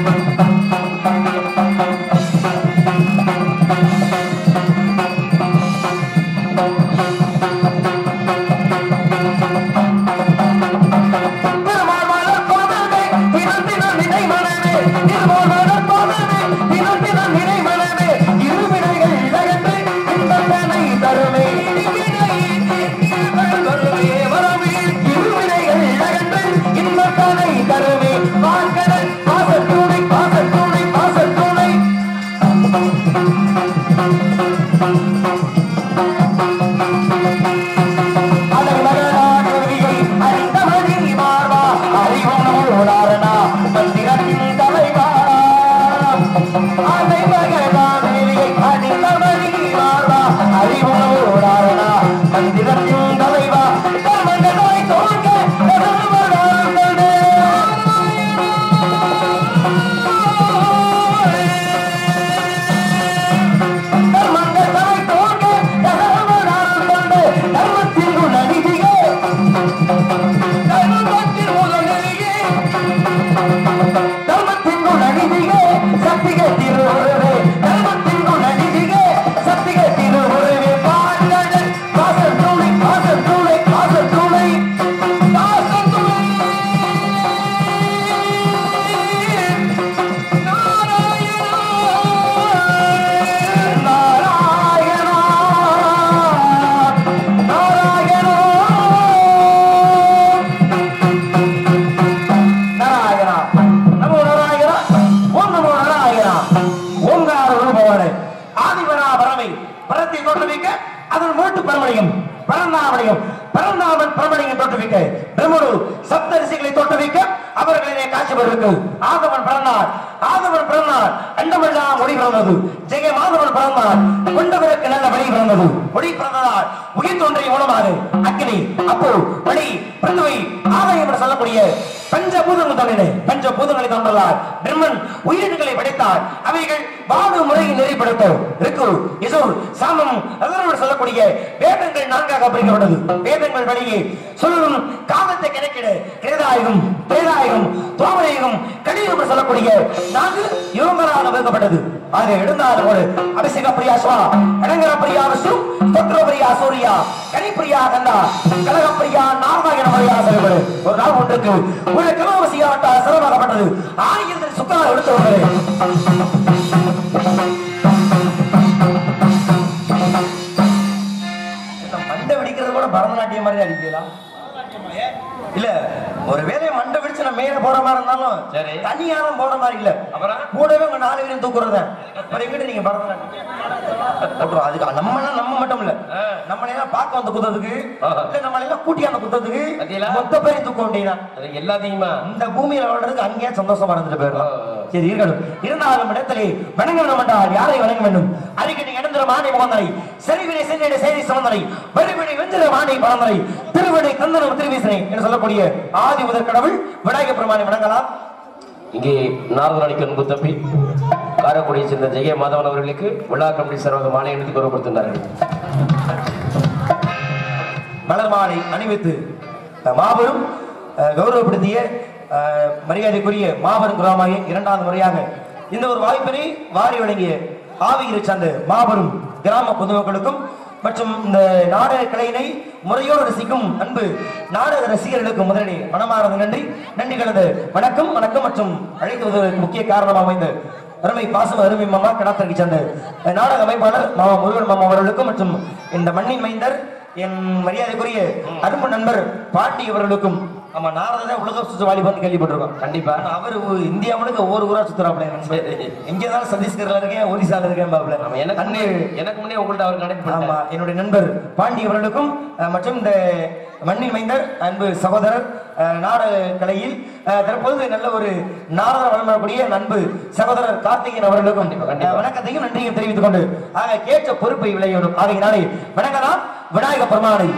திருமால் மலர் கோவிலே, தினம் தினம் நினை மனமே. திருமால் மலர் கோவிலே, தினம் தினம் நினை மனமே. இருவினைகள் இழகன்று இன்பத்தனை தருமே. இருவினைகள் வருமே, வருமே. இருவினைகள் இழகன்று இன்பத்தனை தருமே. வான்கடல் பாசத்துணை, பாசத்துணை, பாசத்துணை. அலைமகளான விதியை அறிந்தவனே மார்பா. அறிவுணர்வுளாரனா, மந்திரத்தின் தலைவா. அலைமகளான விதியை அறிந்தவனே மார்பா. அறிவுணர்வுளாரனா, மந்திரத்தின் தலைவா. கர்மங்களாய் தோன்ற கருமலாளர்களே. கர்மங்களாய் தோன்ற கருமலாளர்களே. தர்மத்தின் உணர்விதியே தர்மத்தின் உணர்விதியே தர்மத்தின் குணநிதியே சத்திக திருவுருவே தர்மத்தின் குணநிதியே சத்திக திருவுருவே பாடல் வாசத்துளை வாசத்துளை வாசத்துளை வாசத்துளை நாராயணா நாராயணா நாராயணா நமோ நாராயணா ஓம் நமோ நாராயணா ஓங்கார ரூபவரே ஆதிவரா பரமை பரத்தை தோற்றுவிக்க அதன் மூட்டு பரமணியும் பரந்தாமணியும் பரந்தாமன் பரமணியும் தோற்றுவிக்க பிரம்மனு சப்த ரிஷிகளை தோற்றுவிக்க அவர்களிலே காட்சி பெறுவிக்கு ஆதவன் பிறந்தார் ஆதவன் பிறந்தார் அண்டமெல்லாம் ஒளி பிறந்தது ஜெய மாதவன் பிறந்தார் கொண்டவருக்கு நல்ல வழி பிறந்தது ஒளி பிறந்ததால் உயிர் தோன்றிய மூலமாக அக்னி அப்போ வழி பிறந்தவை ஆதாயம் என்று சொல்லக்கூடிய பஞ்சபூதங்கள் தோன்றின பஞ்சபூதங்களை தோன்றலார் பிரம்மன் உயிரினங்களை படைத்தார் அவைகள் வாழ்வு முறையை நெறிப்படுத்த இருக்கு இசோர் சாமம் அதனோடு சொல்லக்கூடிய வேதங்கள் நான்காக பிரிக்கப்பட்டது வேதங்கள் வழியே சொல்லும் காலத்தை கணக்கிட கிரேதாயுகம் திரேதாயுகம் துவாமரயுகம் கலியுகம் என்று சொல்லக்கூடிய நான்கு யுகங்களாக வகுக்கப்பட்டது அது எழுந்தாலும் ஒரு அபிஷேக பிரியா சுவா கடங்கர பிரியா விஷ்ணு ஸ்தோத்திர பிரியா சூர்யா கனிப்பிரியா கந்தா கலக பிரியா நாராயண பிரியா செயல்படு ஒரு நாள் ஒன்றுக்கு ஒரு கலவசியாட்டா சிரமமாகப்பட்டது ஆயிரத்தில் சுக்கா எடுத்து வருகிறேன் மண்டை வெடிக்கிறது கூட பரதநாட்டியம் மாதிரி அடிக்கலாம் இல்ல ஒரு வேலையை மண்டை வெடிச்சு நான் மேல போற மாதிரி இருந்தாலும் சரி. தனியாரம் போற மாதிரி இல்ல அப்புறம்? கூடவே உங்க நாலு பேரும் தூக்குறது அப்புறம் எங்கிட்ட நீங்க பரதநாட்டியம் போட்டுருவோம். அதுக்கு நம்ம நம்ம மட்டும் இல்ல ஆ. நம்மளை எல்லாம் பார்க்க வந்து குத்ததுக்கு ஆஹா. இல்ல நம்மளை எல்லாம் கூட்டி அந்த குத்ததுக்கு பாத்தீங்களா? மொத்த பேரையும் தூக்க வேண்டியதான் அது எல்லாத்தையுமா இந்த பூமியில வாழ்றதுக்கு அங்கேயே சந்தோஷமா இருந்துட்டு போயிடலாம் ஆ, ஆ. சரி இருக்கட்டும் இருந்தாலும் இடத்திலே வணங்க வேண்டாம் யாரை வணங்க வேண்டும் அடிக்கடி இடந்திர மாணி முகந்தரை செறிவினை சென்னிட செய்தி சமந்தரை வரிவினை வெஞ்சிர மாணி பழந்தரை திருவினை தந்தனம் திருவீசனை என்று சொல்லக்கூடிய ஆதி முதற் கடவுள் விநாயக பெருமானை வணங்கலாம் இங்கே நாரதராணிக்கு அன்பு தம்பி காரைக்குடியை சேர்ந்த ஜெய மாதவன் அவர்களுக்கு விழா கமிட்டி சார்பாக மாலை அணிந்து கௌரவப்படுத்துகிறார்கள் மலர் மாலை அணிவித்து அஹ், மாபெரும் அஹ், கௌரவப்படுத்திய அஹ், மரியாதைக்குரிய மாபெரும் குராமாய இரண்டாவது முறையாக இந்த ஒரு வாய்ப்பினை வாரி வழங்கிய ஆவியிரை சார்ந்த மாபெரும் கிராம பொதுமக்களுக்கும் மற்றும் இந்த நாடக கலையினை முறையோடு ரசிக்கும் அன்பு நாடக ரசிகர்களுக்கு முதலிலே மனமார்ந்த நன்றி நன்றி கலந்து வணக்கம் வணக்கம் மற்றும் அழைத்து வருவதற்கு முக்கிய காரணமாக அமைந்த அருமை பாசம் அருமை மாமா கடாத்தருக்கு சேர்ந்த அஹ், நாடக அமைப்பாளர் மாமா முருகன் மாமா அவர்களுக்கும் மற்றும் இந்த மண்ணின் மைந்தர் என் மரியாதைக்குரிய அரும்பு நண்பர் பாட்டி அவர்களுக்கும் ஆமா நாரதன் உலக சுற்று வாலிபான் கேள்விப்பட்டிருக்கோம் கண்டிப்பா ஆனா அவர் ஒரு இந்தியா முழுக்க ஒவ்வொரு ஊரா சுத்துறாப்ல எங்கேதான் சத்தீஸ்கர்ல இருக்கேன் ஒரிசால இருக்கேன் பாப்ல ஆமா, எனக்கு முன்னே எனக்கு முன்னே உங்கள்ட்ட அவர் கனெக்ட் ஆமா பண்ணார் என்னுடைய நண்பர் பாண்டி அவர்களுக்கும் அஹ், மற்றும் இந்த மண்ணின் மைந்தர் அன்பு சகோதரர் அஹ், நாடக கலையில் அஹ், தற்போது நல்ல ஒரு நாடக வழங்கக்கூடிய அன்பு சகோதரர் கார்த்திகேயன் அவர்களுக்கும் கண்டிப்பா, கண்டிப்பா. அஹ், வணக்கத்தையும் நன்றியும் தெரிவித்துக் கொண்டு ஆக கேட்ட பொறுப்பை விளையணும் ஆகையினாலே வணங்கலாம் விநாயக பெருமானை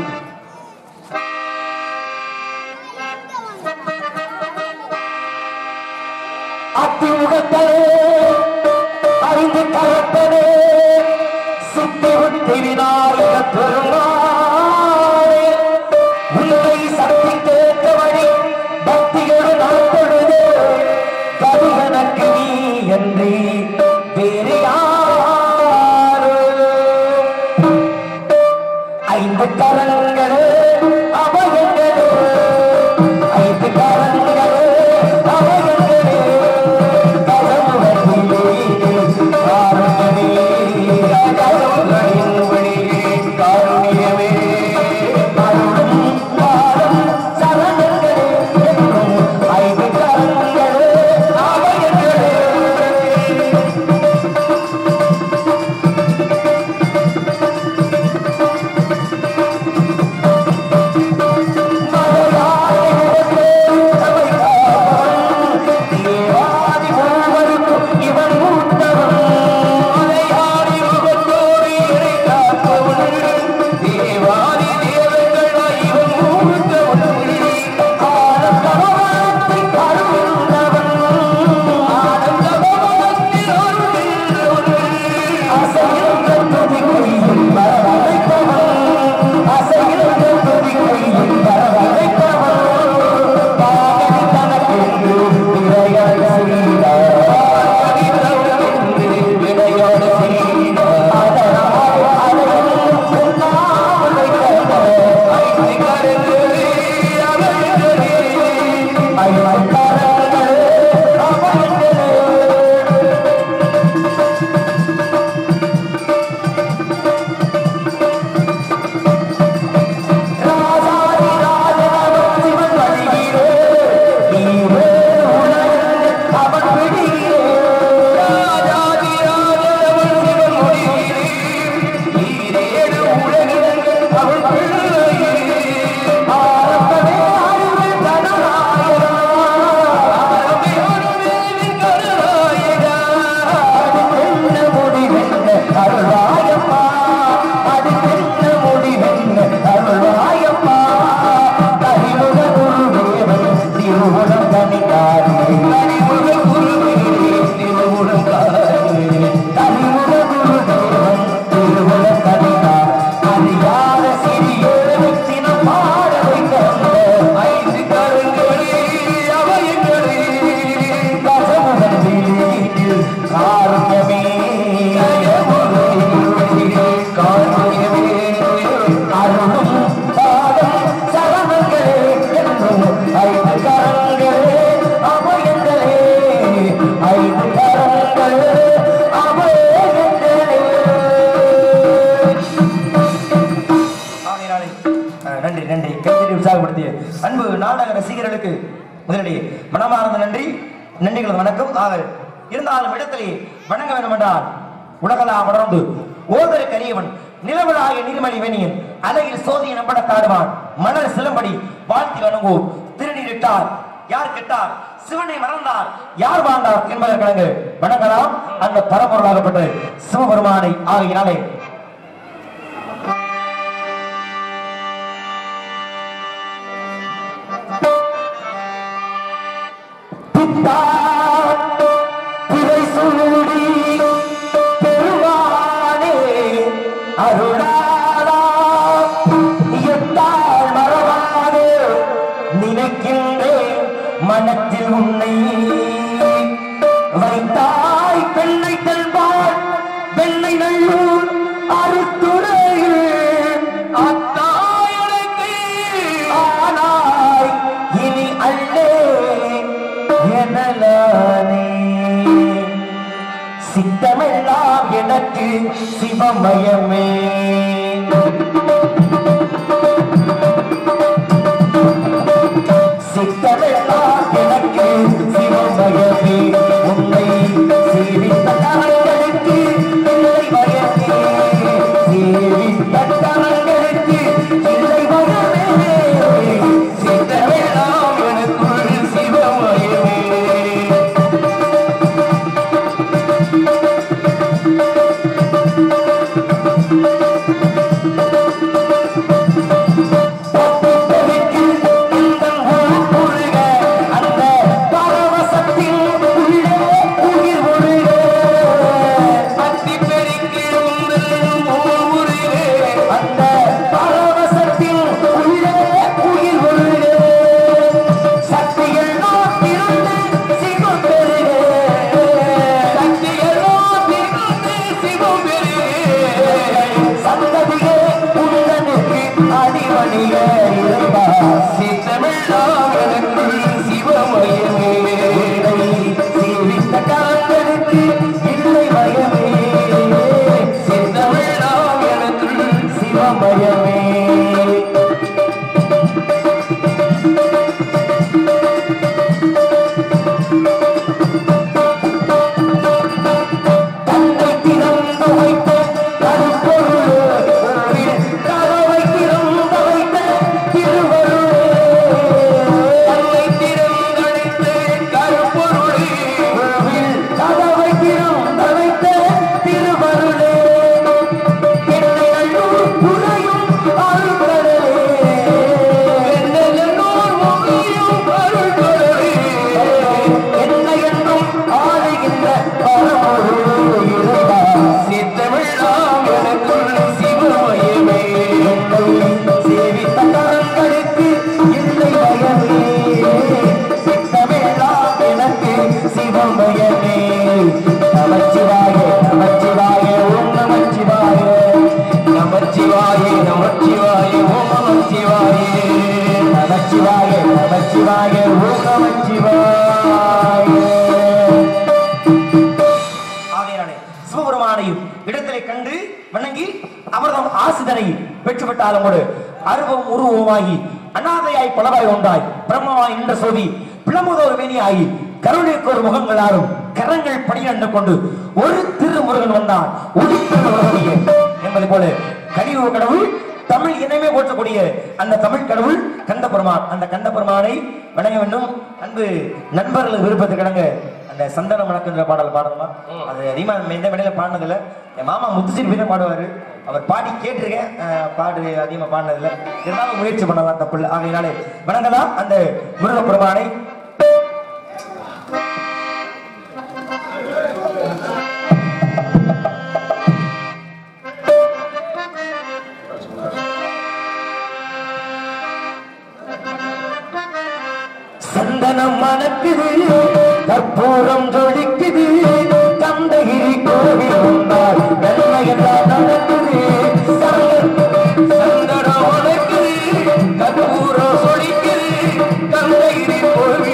அத்திமுகத்தனே அறிந்து கலப்பனே சுத்தி விட்டினாய் பெருமாளே உன்னை சக்தி கேட்ட வழி பக்தியோடு நான் பொழுது கவிகனக்கு நீ நாடக ரசிகர்களுக்கு முதலிடையே மனமார்ந்த நன்றி நன்றிகளது வணக்கம் ஆக இருந்தாலும் இடத்திலே வணங்க வேண்டும் என்றால் உலகலாம் உணர்ந்து ஓதரு கரியவன் நிலவலாகிய நீர்மணி வெணியன் அலையில் சோதிய நம்பட காடுவான் மணல் சிலம்படி வாழ்த்தி வணங்குவோம் திருநீரிட்டார் யார் கெட்டார் சிவனை மறந்தார் யார் வாழ்ந்தார் என்பதற்கிழங்கு வணங்கலாம் அந்த பரம்பொருளாகப்பட்ட சிவபெருமானை ஆகினாலே பித்தான் திரை சூடி பெருமானே அருளாளா எத்தால் மறவாது நினைக்கின்றேன் மனத்தில் உன்னை வைத்தாய் பெண்ணை தெல்வாள் வெள்ளை நல்லூர் அறுத்துறையில் அத்தாயனுக்கு ஆனாய் இனி அல்லே எனலானே சித்தமெல்லாம் எனக்கு சிவமயமே சித்தமெல்லாம் எனக்கு சிவமயமே உன்னை சீவித்த கரங்களுக்கு இல்லை பயமே சீவித்த கரங்களுக்கு இல்லை பயமே சித்தமெல்லாம் எனக்குள் சிவமயமே சந்ததியே உந்தனுக்கு அடிமணியே இருந்தா சித்தமெல்லாம் எனக்குள் சிவமயமே சீவித்த காத்தனுக்கு இல்லை மயமே சித்தமெல்லாம் எனக்குள் சிவமயமே தன்னை திறந்து வைத்த கருப்பொருள் கதவை திறந்து வைத்த திருவருளே தன்னை திறந்தளித்த கருப்பொருளே கதவை திறந்து வைத்த திருவருளே என்னை நல்லூர் புனையும் அருள்கடலே என்னை நல்லூர் முகியும் அருள்கடலே என்னை என்றும் ஆளுகின்ற பரமொருள் இருந்தார் சித்தமிழாம் எனக்குள் சிவமயமே என்னை சேவித்த கரங்களுக்கு இல்லை பயமே சித்தமிழாம் எனக்கு சிவமயமே நமச்சிவாய நமச்சிவாய ஓம் நமச்சிவாய நமச்சிவாய நமச்சிவாய ஓம் நமச்சிவாய நமச்சிவாய நமச்சிவாய ஓம் நமச்சிவாய ஆகையாலே சிவபெருமானையும் இடத்திலே கண்டு வணங்கி அவர்தம் ஆசிதனை பெற்றுவிட்டாலும் கூட அருவம் உருவமாகி அனாதையாய் பலவாய் ஒன்றாய் பிரம்மமாய் நின்ற சோதி பிளமுதோர் மேனியாகி கருணைக்கு ஒரு முகங்களாரும் கரங்கள் பணியண்டு கொண்டு ஒரு திருமுருகன் வந்தான் ஒரு திருமுருகனியே என்பது போல கலியுக கடவுள் தமிழ் இனமே போற்றக்கூடிய அந்த தமிழ் கடவுள் கந்த பெருமான் அந்த கந்த பெருமானை வணங்க வேண்டும் அன்பு நண்பர்கள் விருப்பத்துக்கு கிடங்க அந்த சந்தன மணக்குன்ற பாடல் பாடணுமா அது அதிகமா நம்ம எந்த மேடையில பாடினதில்ல என் மாமா முத்துசிரி தான் பாடுவாரு அவர் பாடி கேட்டிருக்கேன் அஹ், பாடு அதிகமா பாடினதில்ல இருந்தாலும் முயற்சி பண்ணலாம் தப்பு இல்லை ஆகையினாலே வணங்கலாம் அந்த முருகப்பெருமானை சந்தனம் மணக்குது கற்பூரம் ஜொலிக்குது கந்தகிரி கோவில் வந்தால் நன்மையெல்லாம் நடக்குது சந்தனம் மணக்குது கற்பூரம் ஜொலிக்குது கந்தகிரி கோவில்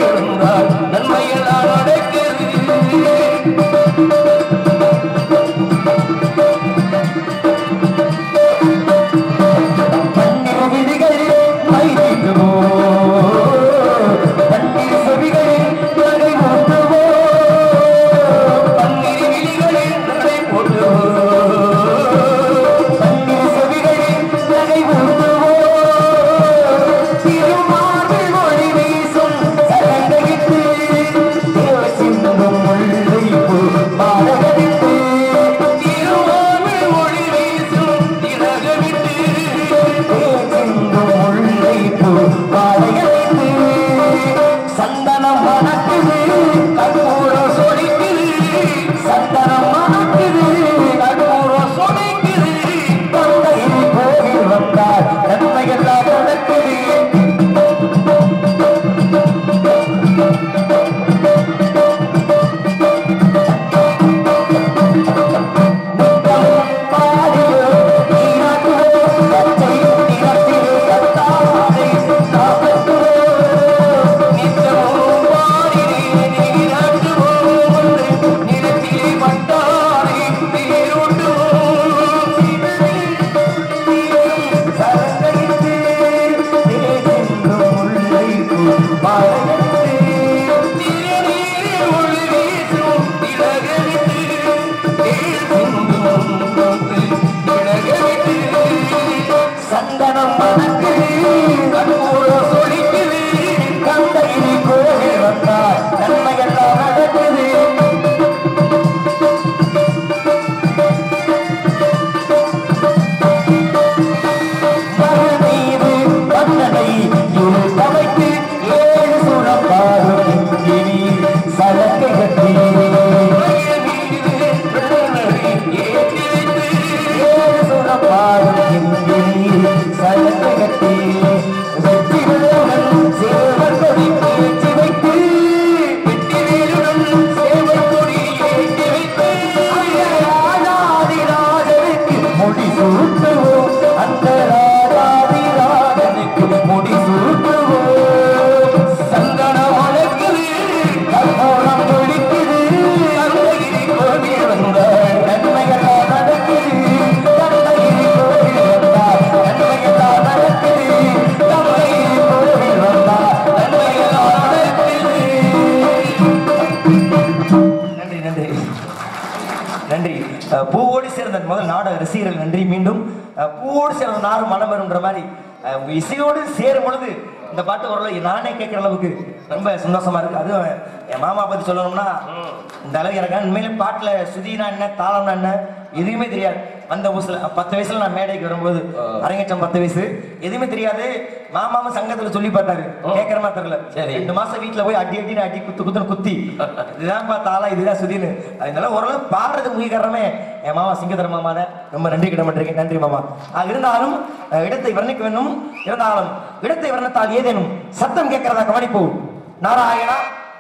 நன்றி நன்றி அஹ், பூவோடு சேர்ந்த முதல் நாடக ரசிகர்கள் நன்றி மீண்டும் அஹ், பூவோடு சேர்ந்த நாரும் மனம் வரும்ன்ற மாதிரி அஹ், உங்க இசையோடு சேரும் பொழுது இந்த பாட்டு ஓரளவு நானே கேட்கிற அளவுக்கு ரொம்ப சந்தோஷமா இருக்கு அதுவும் என் மாமா பத்தி சொல்லணும்னா இந்த அளவு எனக்கு உண்மையிலே பாட்டுல சுதினா என்ன தாளம்னா என்ன எதுவுமே தெரியாது அந்த வயசுல பத்து வயசுல நான் மேடைக்கு வரும்போது அரங்கேற்றம் பத்து வயசு எதுவுமே தெரியாது மாமாவும் சங்கத்துல சொல்லி பார்த்தாரு கேட்கற மாதிரி தெரியல சரி. ரெண்டு மாசம் வீட்டுல போய் அடி அடின்னு அடி குத்து குத்துன்னு குத்தி இதுதான் பார்த்தாலா இதுதான் சுதின்னு அதனால ஓரளவு பாடுறது முக்கிய காரணமே என் மாமா சிங்கதர மாமா தான் ரொம்ப நன்றி கிட மாட்டேங்க நன்றி மாமா அது இருந்தாலும் அஹ், இடத்தை வர்ணிக்க வேண்டும் இருந்தாலும் இடத்தை வர்ணத்தால் ஏதேனும் சத்தம் கேட்கிறதா கவனிப்போம் நாராயணா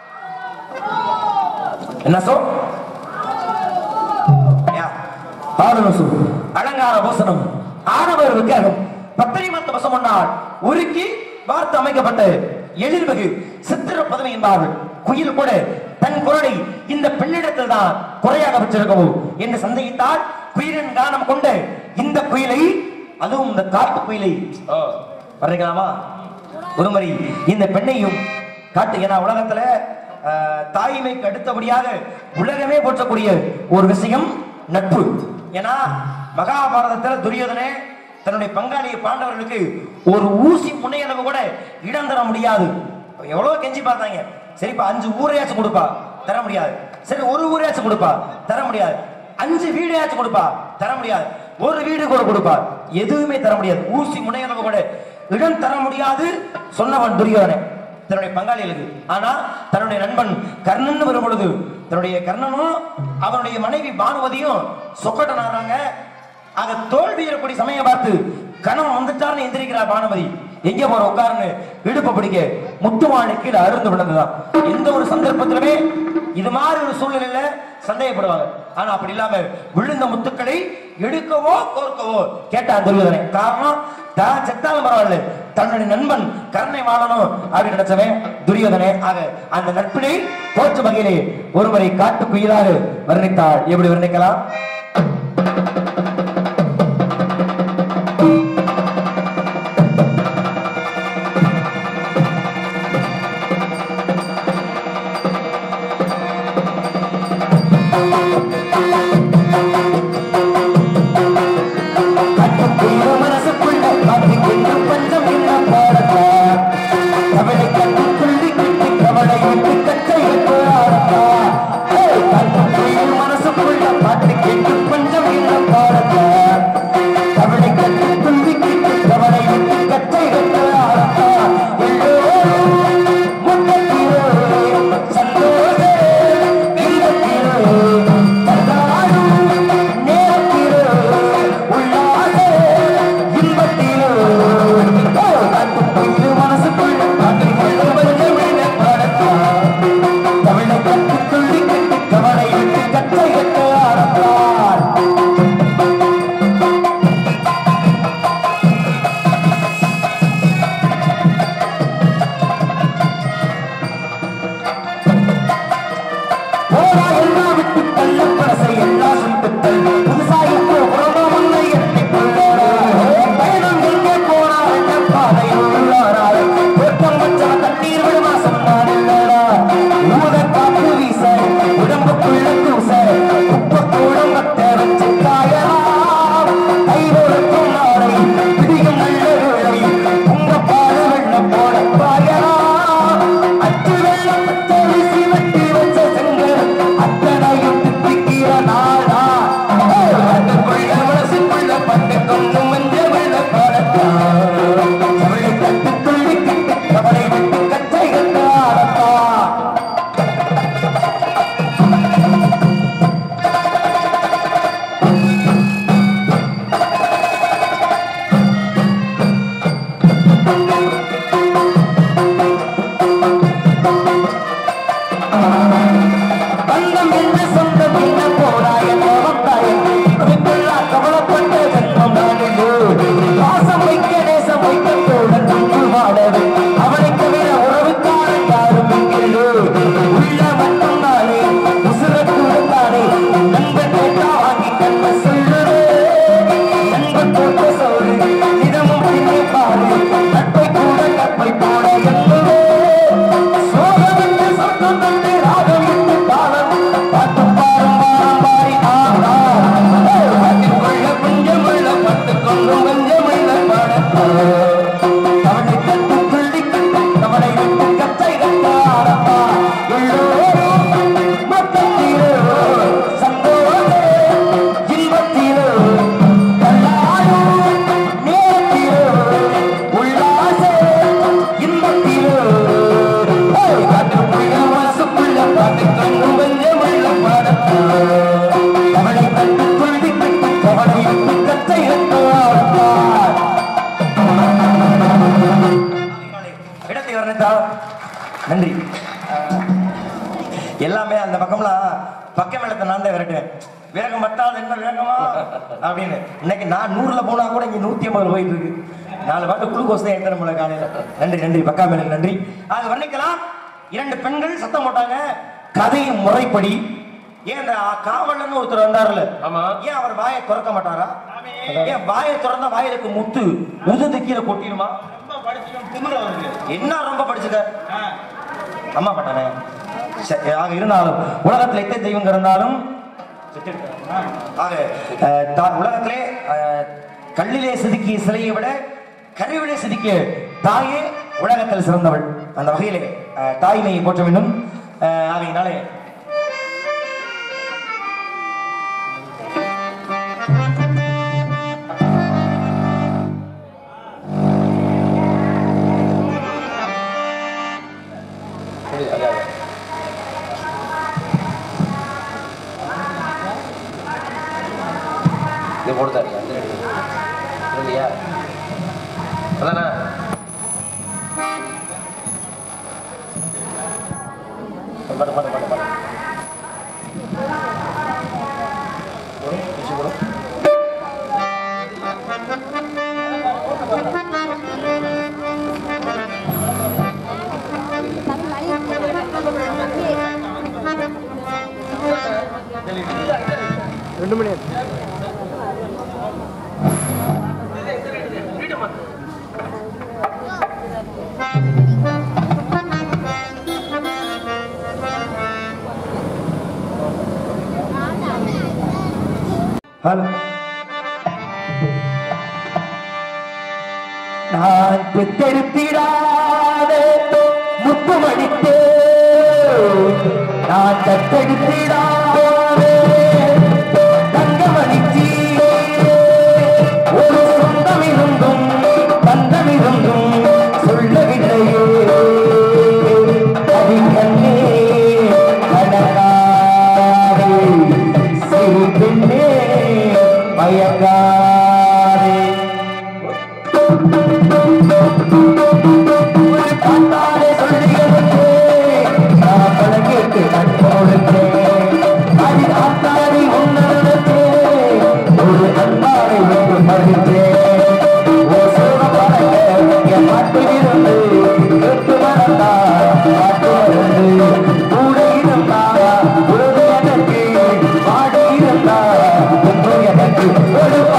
என்ன சொல் யா. பாதனசு அலங்கார பூசணம் ஆடவர் விக்கிரகம் பத்திரை மத்த வசம் முன்னால் உருக்கி வார்த்து அமைக்கப்பட்ட எழில்மிகு சித்திர பதவி என்பார்கள் குயில் கூட தன் குரலை இந்த பெண்ணிடத்தில் தான் குறையாக வச்சிருக்கவோ என்று சந்தேகித்தால் குயிலின் கானம் கொண்ட இந்த குயிலை அதுவும் இந்த காட்டு குயிலை ஓ வர்ணிக்கலாமா ஒருமுறை இந்த பெண்ணையும் காட்டு ஏன்னா உலகத்துல ஆஹ், தாய்மைக்கு அடுத்தபடியாக உலகமே போற்றக்கூடிய ஒரு விஷயம் நட்பு ஏன்னா மகாபாரதத்துல துரியோதனே தன்னுடைய பங்காளிய பாண்டவர்களுக்கு ஒரு ஊசி முனையளவு கூட இடம் தர முடியாது எவ்வளவு கெஞ்சி பார்த்தாங்க சரிப்பா அஞ்சு ஊரையாச்சும் கொடுப்பா தர முடியாது சரி ஒரு ஊரையாச்சும் கொடுப்பா தர முடியாது அஞ்சு வீடையாச்சும் கொடுப்பா தர முடியாது ஒரு வீடு கூட கொடுப்பா எதுவுமே தர முடியாது ஊசி முனையளவு கூட இடம் தர முடியாது சொன்னவன் துரியோதனே தன்னுடைய பங்காளிகளுக்கு ஆனா தன்னுடைய நண்பன் கர்ணன் வரும் பொழுது தன்னுடைய கர்ணனும் அவனுடைய மனைவி பானுவதியும் சொக்கட்டனாராங்க ஆக தோல்வி ஏற்படி சமயம் பார்த்து கணவன் வந்துட்டார்னு எந்திரிக்கிறார் பானுமதி எங்க போற உட்காருன்னு இடுப்ப பிடிக்க முத்துமானு கீழே அருந்து விழுந்துதான் எந்த ஒரு சந்தர்ப்பத்திலுமே இது மாதிரி ஒரு சூழ்நிலையில சந்தேகப்படுவாங்க ஆனா அப்படி இல்லாம விழுந்த முத்துக்களை எடுக்கவோ கோர்க்கவோ கேட்டான் துரியோதனை காரணம் தான் செத்தாலும் பரவாயில்ல தன்னுடைய நண்பன் கருணை வாழணும் அப்படின்னு நினைச்சவன் துரியோதனே ஆக அந்த நட்பினை தோற்ற வகையிலே ஒருவரை காட்டு குயிலாக வர்ணித்தாள் எப்படி வர்ணிக்கலாம் கட்டுக்குள்ள மனசுக்குள்ள காத்துக்கொண்டு பஞ்சம் என்ன பாடத்தா கவலை கட்டுக்குள்ளி கிட்டி கவலை விட்டு கச்சை விட்டு ஆடத்தா கட்டுக்குள்ள மனசுக்குள்ள காத்துக்கொண்டு பஞ்சம் என்ன பாடத்தா கவலை கட்டுக்குள்ளி கிட்டி கவலை விட்டு கச்சை விட்டு ஆடத்தா எல்லோரும் முன்னத்திரோ சந்தோஷ வீரத்திரோ பக்க மேலத்தை நான் தான் விரட்டுவேன் வேகம் பத்தாது என்ன வேகமா அப்படின்னு இன்னைக்கு நான் நூறுல போனா கூட இங்க நூத்தி ஐம்பதுல போயிட்டு இருக்கு நாலு பாட்டு குளுக்கோஸ் தான் எடுத்துற முடியல காலையில நன்றி நன்றி பக்கா மேலுக்கு நன்றி அது வர்ணிக்கலாம் இரண்டு பெண்கள் சத்தம் போட்டாங்க கதையின் முறைப்படி ஏன் இந்த காவலன்னு ஒருத்தர் வந்தாருல ஆமா. ஏன் அவர் வாயை திறக்க மாட்டாரா ஏன் வாயை திறந்தா வாயிலுக்கு முத்து உதுந்து கீழே கொட்டிடுமா என்ன ரொம்ப படிச்சுக்க அம்மா பட்டானே சரி, ஆக இருந்தாலும் உலகத்துல எத்தனை தெய்வங்க இருந்தாலும் ஆக அஹ், தா- உலகத்திலே அஹ், கல்லிலே செதுக்கிய சிலையை விட கருவிலே செதுக்கிய தாயே உலகத்தில் சிறந்தவள் அந்த வகையிலே அஹ், தாய்மையை போற்ற வேண்டும் அஹ், ஆகையினாலே சரி, அது, அது. இது போடுதா இருக்கு, அந்த எடுத்து. இல்லையா அதானே பாரு, பாரு, பாரு, பாரு. போடு, வச்சு போடு. ஹலோ நான் பெத்தெடுத்திடாத முத்துமடித்தே நான் தத்தெடுத்திடாத தங்கமணிச்சி ஒரு சொந்தம் இருந்தும் பந்தம் இருந்தும் சொல்லவில்லையே அதிகன்னே கணக்காரே சிறு பெண்ணே மயங்காரே பார்த்தாலே சொல்லியவனே, நான் பழகிட்டு கண்போடுத்தேன். அது ஆத்தாடி உன்னதனத்தே, ஒரு அன்பாரை விட்டு மறுத்தேன். ஓ சிவபரங்க, என் பாட்டிலிருந்து கேட்டு வரந்தா, பாட்டு மருந்து. கூட இருந்தா, உறவு எனக்கு, பாடி இருந்தா, ஒன்று எனக்கு ஒரு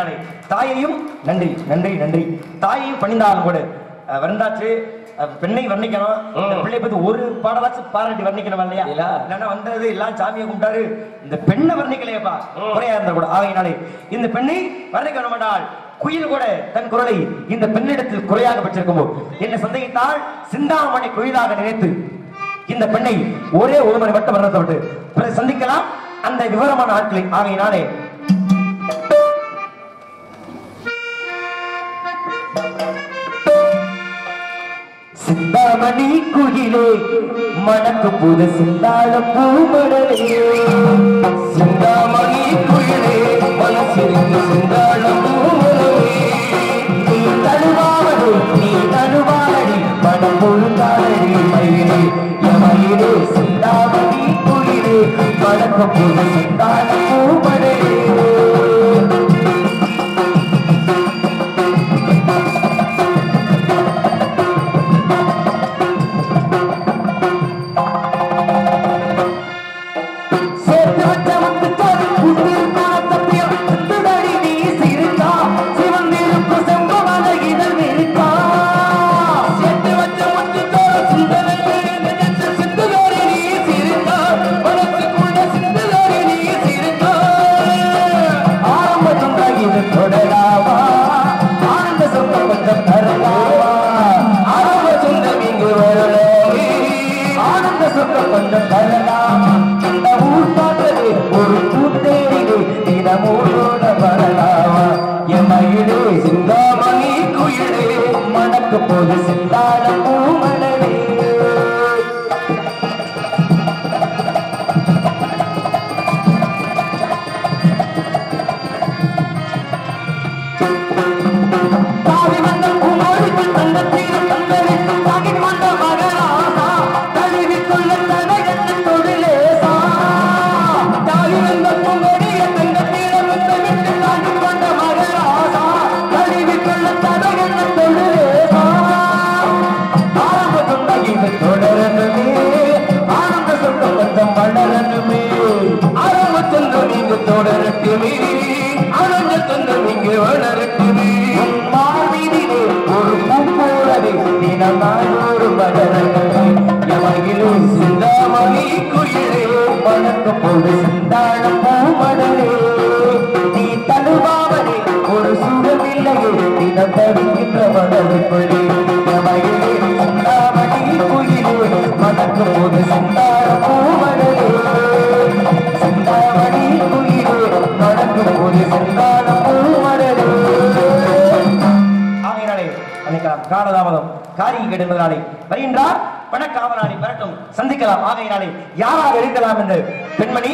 ஆகையினாலே தாயையும் நன்றி நன்றி நன்றி தாயையும் பணிந்தாலும் கூட அஹ், வந்தாச்சு அஹ், பெண்ணை வர்ணிக்கணும் இந்த ம். பிள்ளை பத்தி ஒரு பாடலாச்சும் பாராட்டி வர்ணிக்கணும் இல்லையா இல்ல. இல்லைன்னா வந்தது எல்லாம் சாமியை கும்பிட்டாரு இந்த பெண்ணை வர்ணிக்கலையப்பா ம். குறையா இருந்த கூட ஆகையினாலே இந்த பெண்ணை வர்ணிக்கணும் என்றால் குயில் கூட தன் குரலை இந்த பெண்ணிடத்தில் குறையாக பெற்றிருக்கும் போது என்ன சந்தேகித்தால் சிந்தாமணி குயிலாக நினைத்து இந்த பெண்ணை ஒரே ஒரு முறை மட்டும் வர்ணத்தை விட்டு பிறகு சந்திக்கலாம் அந்த விவரமான ஆட்களை ஆகையினாலே சிந்தாமணி குயிலே மணக்கு புது சிந்தாள பூமடலே சிந்தாமணி குயிலே மனசிற்கு சிந்தாள பூமடலே நீ தழுவாவடு நீ தழுவாடி மனம் பொழுதாடி மயிலே எமயிலே சிந்தாமணி குயிலே மணக்கு புது சிந்தாள பூமடலே சேர்த்து வச்ச முத்துச்சாறு புத்திருக்கான தப்பியம் சித்துதடி நீ சிரிக்கா சிவந்திருக்கும் செம்பவன இதழ் விரிக்கா சேர்த்து வச்ச முத்துச்சாறு சிந்தனை சித்துதடி நீ சிரிக்கா மனசுக்குள்ள சித்துதடி நீ சிரிக்கா ஆரம்ப சொந்த இது தொடராவா ஆனந்த சொந்த கொஞ்சம் தரலாவா ஆரம்ப சொந்தம் இங்கு வரலாமே ஆனந்த சொந்த கொஞ்சம் தரலாமா இந்த ஊர் பார்த்தது ஒரு கூத்தேரிலே தினமோட வரலாமா என் மயிலே சிந்தாமணி குயிலே மணக்கு போது சிந்தாட பூமணலே தாவி வந்த பூமொழிக்குள் தந்த தீரம் தந்தரிக்கும் தாங்கி கொண்ட மகராசா தழுவி கொள்ள தடையற்ற தொழிலேசா தாவி வந்த பூமொழிய தந்த தீரம் விட்டு விட்டு தாங்கி கொண்ட மகராசா தழுவி கொள்ள தடையற்ற தொழிலேசா ஆரம்ப சொந்த இது தொடரணுமே ஆனந்த சொந்த கொஞ்சம் வளரணுமே ஆரம்ப சொந்தம் இங்கு தொடரட்டுமே ஆனந்த சொந்தம் இங்கு வளரட்டுமே மார்பினிலே ஒரு பூப்போலவே தினம் நாளொரு மகரங்களே எமகிலே சிந்தாமணி குயிலே வணக்க போடு சிந்தாள பூமடலே நீ தழுவாமலே ஒரு சுகமில்லையே தினம் தடுக்கின்ற மடலுக்குள்ளே எமகிலே சிந்தாமணி குயிலே வணக்க போடு சிந்தாள பூமடலே சிந்தாமணி குயிலே வணக்க போடு சிந்தாள பூமடலே ஆகையினாலே நினைக்கலாம் காலதாமதம் காரியம் கெடுவதனாலே வருகின்றார் பணக்காவலாளி வரட்டும் சந்திக்கலாம் ஆகையினாலே யாராக இருக்கலாம் என்று பெண்மணி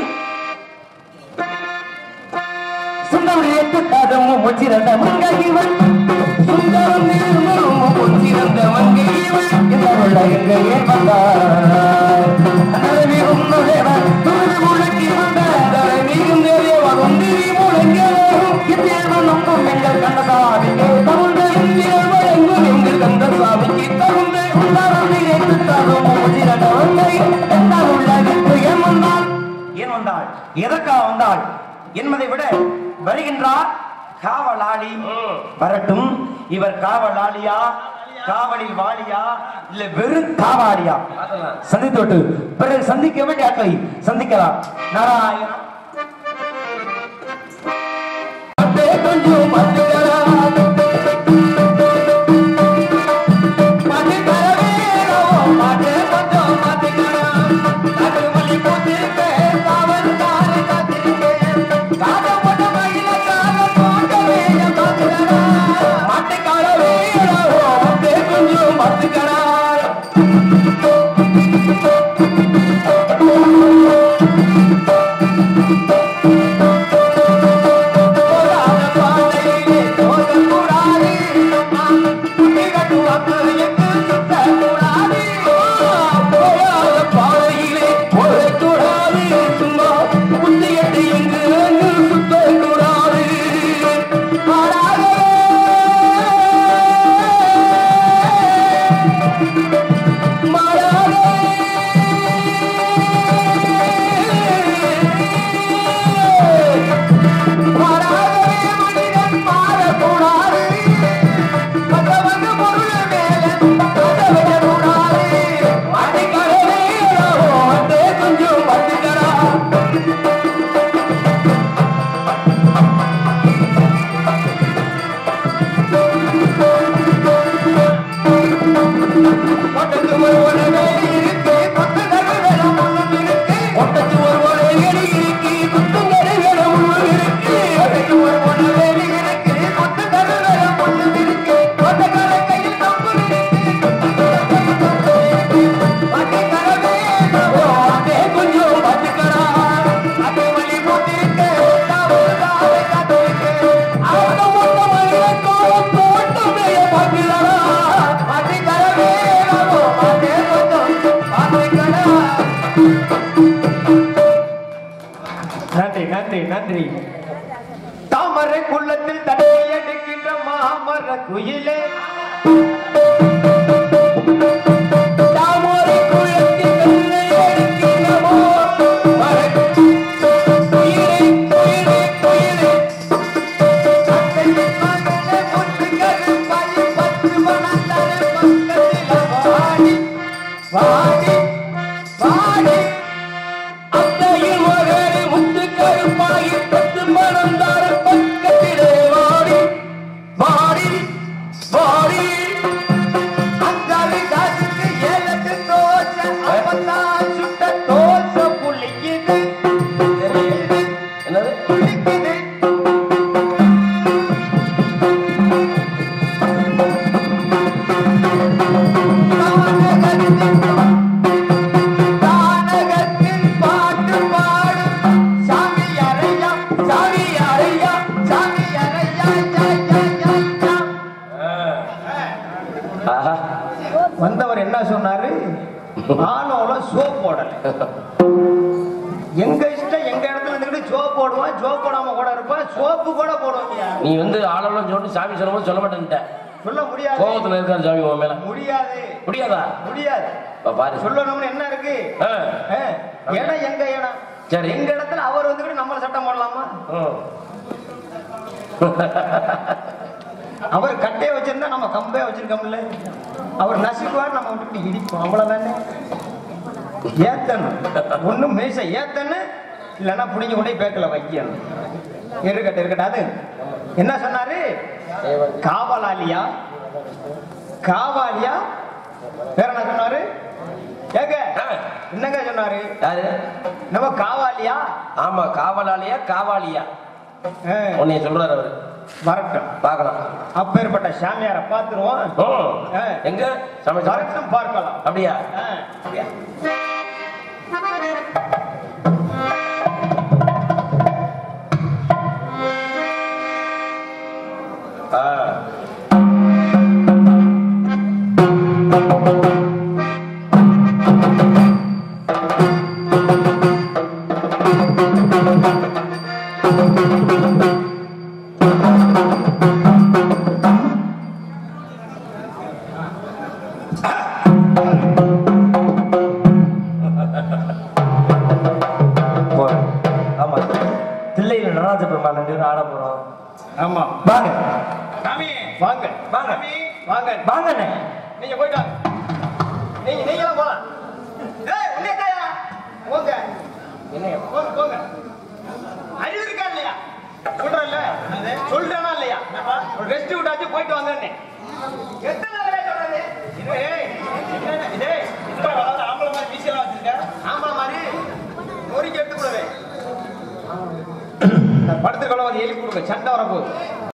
சுந்தரம் கதமும் முச்சிறந்த மங்கைவன் சுந்தரம் நிர்மலும் முச்சிறந்த மங்கைவன் இந்த உலகில் வந்தார் அனவி உன்னுடையவன் துணி முழக்கி வந்த தலைமையும் தேவன் உந்திரி முழங்கியவரும் இத்தேவன் நம்பும் எங்கள் கண்ணசாமிக்கு தகுந்த இந்தியர் வழங்கும் எங்கள் கந்தசாமிக்கு தகுந்த உண்டாரம் நினைத்து தரும் முச்சிறந்த மங்கை எந்த உலகிற்கு ஏன் வந்தாள் ஏன் வந்தாள் எதற்காக வந்தாள் என்பதை விட வருகின்றார் காவலாளி ம். வரட்டும் இவர் காவலாளியா காவலில் வாலியா இல்ல வெறும் காவாலியா பார்க்கலாம். சந்தித்து விட்டு பிறகு சந்திக்க வேண்டிய ஆட்களை சந்திக்கலாம் நாராயணா அத்தே கொஞ்சம் மத்துக்கலாம். மத்துக்கர வேணும், மத்தே கொஞ்சம் மத்துக்கலாம். கடுமல்லி பூத்திருக்க, காவல்காரி காத்திருக்க. காதப்பட்ட மயிலுக்காக போட்ட வேலை பார்க்கிறா. மத்துக்கர வேணும், மத்தே கொஞ்சம் மத்துக்கலாம். போராட பாதையிலே குயிலே தாமரை குளத்தில் கண்ணை எடுக்கின்றமோ மரக் குயிலே குயிலே குயிலே அத்தையில் மகனே முத்து கருப்பாகி பத்து மணந்தார் பக்கத்திலே வாடி வாடி வாடி என்னது சாமி அறையா ஆஹா வந்தவர் என்ன சொன்னாரு ஆனோல சோப் போடல எங்க இஷ்டம் எங்க இடத்துல இருந்துக்கிட்டு சோப் போடுவான் சோப் போடாம கூட இருப்பான் சோப்பு கூட போடுவாங்க நீ வந்து ஆளெல்லாம் சொல்லி சாமி சொல்லும்போது சொல்ல மாட்டேன்ட்ட சொல்ல முடியாது கோபத்துல இருக்காரு சாமி உன் மேல முடியாது முடியாதா முடியாது இப்ப பாரு சொல்லணும்னு என்ன இருக்கு ஆ. ஆ, இடம் எங்க இடம் சரி. எங்க இடத்துல அவர் வந்துக்கிட்டு நம்மள சட்டம் போடலாமா ம். அவர் கட்டையை வச்சிருந்தா நம்ம கம்பே வச்சிருக்கோம்ல அவர் நசுக்குவார் நம்ம விட்டுட்டு இடிப்போம் அவ்வளவுதானே ஏத்தணும் ஒண்ணு மேச ஏத்தணும் இல்லைன்னா புடிஞ்சு கொண்டே பேக்கல வைக்கணும் இருக்கட்டும் இருக்கட்டும் அது என்ன சொன்னாரு காவலாளியா காவாலியா வேற என்ன சொன்னாரு ஏங்க ஆ. என்னங்க சொன்னாரு யாரு நம்ம காவாலியா ஆமா காவலாளியா காவாலியா ஆ, உன்னைய சொல்றாரு அவரு வரட்டும் பார்க்கலாம் அப்பேற்பட்ட சாமியாரை பார்த்துருவோம் ம். ஆ. எங்க சமைச்சா வரட்டும் பார்க்கலாம் அப்படியா ஆ, அப்படியா? ஆ. போறோம். ஆமா தில்லையில நடராஜ பெருமாள் ரெண்டு பேரும் ஆட போறோம் ஆமா வாங்க சாமி வாங்க வாங்க சாமி வாங்க வாங்க அண்ணே. நீங்க போயிட்டு வாங்க நீங்க நீங்களும் போலாம் ஏய் உன்னையா போங்க என்னைய போங்க போங்க அறிவு இருக்கா இல்லையா சொல்றேன்ல சொல்றேனா இல்லையா ஒரு ரெஸ்ட் விட்டாச்சு போயிட்டு வாங்கன்னு எத்தனை தடவை சொல்றது இது ஏய், என்னடா இது இப்ப வளர்ந்த ஆம்பளை மாதிரி மீசையெல்லாம் வச்சிருக்க ஆம்பளை மாதிரி நொறுக்கி எடுத்து கூடவே படுத்துக்கொள்ள வந்து எழுப்பி கொடுங்க சண்டை வரப்போகுது